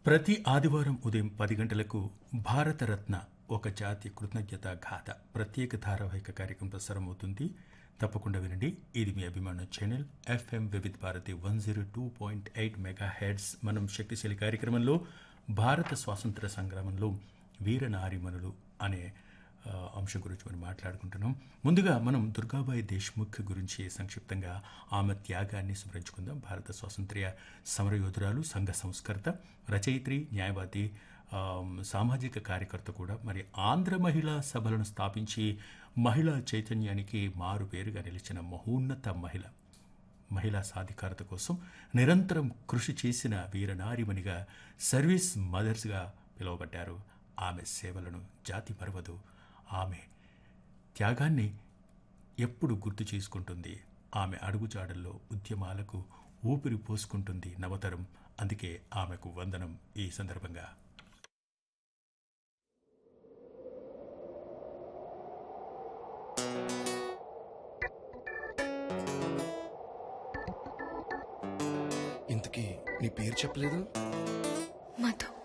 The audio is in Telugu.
ప్రతి ఆదివారం ఉదయం పది గంటలకు భారతరత్న ఒక జాతి కృతజ్ఞత గాథ ప్రత్యేక ధారావాహిక కార్యక్రమం ప్రసారం అవుతుంది తప్పకుండా వినండి ఇది మీ అభిమాన channel FM Vividh Bharati one zero two point eight megahertz మనం శక్తిశైలి కార్యక్రమంలో భారత స్వాతంత్ర సంగ్రామంలో వీర నారిమణులు అనే ఆ, అంశం గురించి మనం మాట్లాడుకుంటున్నాం ముందుగా మనం దుర్గాబాయి దేశ్ముఖ్ గురించి సంక్షిప్తంగా ఆమె త్యాగాన్ని స్మరించుకుందాం భారత స్వాతంత్ర్య సమరయోధురాలు సంఘ సంస్కర్త రచయిత్రి న్యాయవాది ఆ, సామాజిక కార్యకర్త కూడా మరి ఆంధ్ర మహిళా సభలను స్థాపించి మహిళా చైతన్యానికి మారు పేరుగా నిలిచిన మహోన్నత మహిళ మహిళా సాధికారత కోసం నిరంతరం కృషి చేసిన వీరనారిమణిగా సర్వీస్ మదర్స్గా పిలువబడ్డారు ఆమె సేవలను జాతి మరవదు ఆమె త్యాగాన్ని ఎప్పుడు గుర్తు చేసుకుంటుంది ఆమె అడుగుజాడల్లో ఉద్యమాలకు ఊపిరి పోసుకుంటుంది నవతరం అందుకే ఆమెకు వందనం ఈ సందర్భంగా ఇంతకీ నీ పేరు చెప్పలేదు మధు